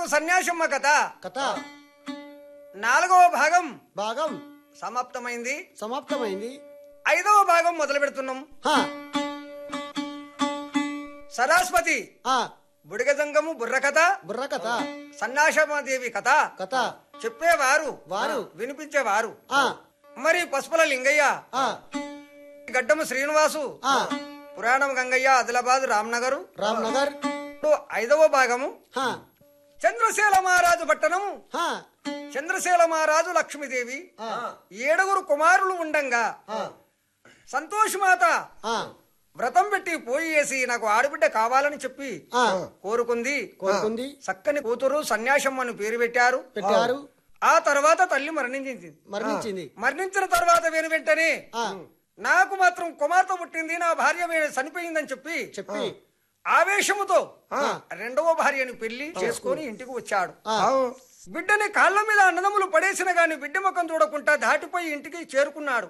వరకు సన్యాసమ్మ కథ కథ నాలుగవ భాగం భాగం సమాప్తమైంది సమాప్తమైంది ఐదవ భాగం మొదలు పెడుతున్నాం హా, సరస్వతి ఆ, బుడిగజంగము బుర్ర కథ బుర్ర కథ సన్యాసమాదేవి కథ కథ చెప్పేవారు వారు. వినిపించేవారు ఆ, మరి పసుపుల లింగయ్య ఆ, గడ్డము శ్రీనివాసు ఆ, పురాణం గంగయ్య ఆదిలాబాద్ రామ్నగర్ రామ్ నగర్ ఐదవ భాగము హా, చంద్రశీల మహారాజు పట్టణం హా, చంద్రశీల మహారాజు లక్ష్మీదేవి ఆ, ఏడుగురు కుమారులు ఉండంగా ఆ, సంతోషమాత ఆ, వ్రతం పెట్టి పోయి వేసి నాకు ఆడబిడ్డ కావాలని చెప్పి ఆ, కోరుకుంది కోరుకుంది చక్కని కూతురు సన్యాసమ్మను పేరు పెట్టారు పెట్టారు ఆ తర్వాత తల్లి మరణించింది మరణించింది మరణించిన తర్వాత వెను వెంటనే ఆ, నాకు మాత్రం కుమార్తె పుట్టింది నా భార్య వే- చనిపోయిందని చెప్పి చెప్పి ఆవేశముతో ఆ. రెండవ భార్యని పెళ్లి చేసుకొని ఇంటికి వచ్చాడు ఆ, బిడ్డని కాళ్ళ మీద అన్నదమ్ములు పడేసిన గాని బిడ్డ ముఖం చూడకుండా దాటిపోయి ఇంటికి చేరుకున్నాడు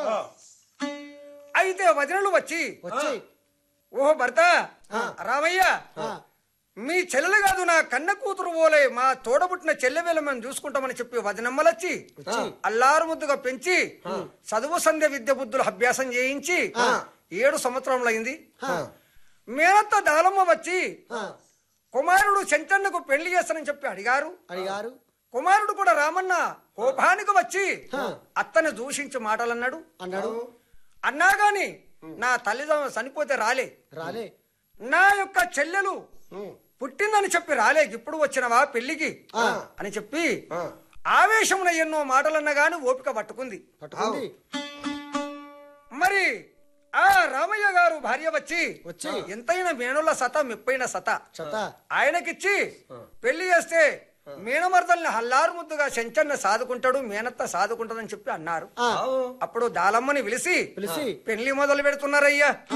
అయితే వదినలు వచ్చి వచ్చి ఓహో భర్త రామయ్య ఆ, మీ చెల్లెలు కాదు నా కన్న కూతురు పోలే మా తోడబుట్టిన చెల్లెవేళ మేము చూసుకుంటామని చెప్పి వదినమ్మలొచ్చి వచ్చి అల్లారు ముద్దుగా పెంచి చదువు సంధ్య విద్య బుద్ధులు అభ్యాసం చేయించి ఏడు సంవత్సరంలో అయింది హా, మేనత్త దాలమ్మ వచ్చి ఆ, కుమారుడు చెంచన్నకు పెళ్లి చేస్తానని చెప్పి అడిగారు అడిగారు కుమారుడు కూడా రామన్న కోపానికి వచ్చి హా. అత్తని దూషించి మాటలన్నాడు అన్నాడు అన్నా గాని నా తల్లిదండ్రులు చనిపోతే రాలే రాలే నా యొక్క చెల్లెలు పుట్టిందని చెప్పి రాలే ఇప్పుడు వచ్చినవా పెళ్లికి ఆ. అని చెప్పి ఆవేశమున ఎన్నో మాటలన్నా గాని ఓపిక పట్టుకుంది పట్టుకుంది మరి ఆ రామయ్య గారు భార్య వచ్చి వచ్చి ఎంతైనా మేనుల సత మెప్పైన సత చత ఆయనకిచ్చి పెళ్లి చేస్తే మేనమర్దల్ని హల్లారు ముద్దుగా చెంచన్న సాదుకుంటాడు మేనత్త సాదుకుంటదని చెప్పి అన్నారు ఆ, అప్పుడు దాలమ్మని పిలిచి పిలిచి పెళ్లి మొదలు పెడుతున్నారయ్యా